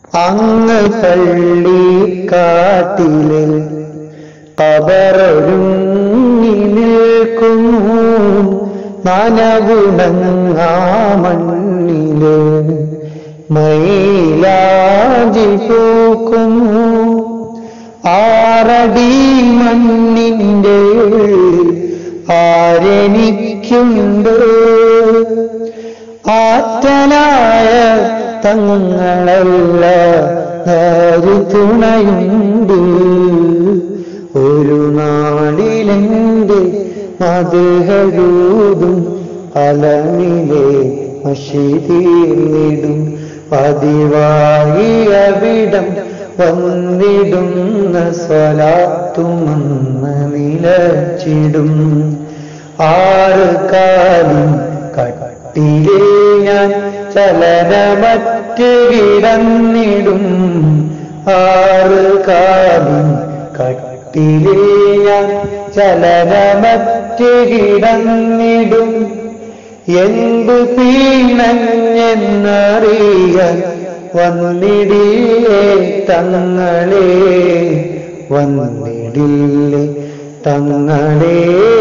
അങ്ങ് പള്ളിക്കാട്ടില് കബറൊരുങ്ങി നിൽക്കുന്നു നനവുണങ്ങാ മണ്ണില് മൈലാജി പൂക്കുന്നു ആറടി മണ്ണിന്റെ ഉള്ളിൽ ആരെനിക്കുണ്ട് ആറ്റനായ തങ്ങളല്ല നേരു തുണയുണ്ട് ഒരു നാളിലെന്റെ മധുഹരൂതും അലമിലെ മഷിതീർന്നിടും പതിവായി അവിടം വന്നിടുന്ന സ്വലാത്തുമെന്ന് നിലച്ചിടും ആറ് കാലം കട്ടിലേ ഞാൻ ചലനമറ്റ് കിടന്നിടും ആറ് കാലം കട്ടിലേ ഞാൻ ചലനമറ്റ് കിടന്നിടും എന്ത് പീണഞ്ഞെന്നറിയാൻ വന്നിടിയേ തങ്ങളെ വന്നിടില്ലേ തങ്ങളേ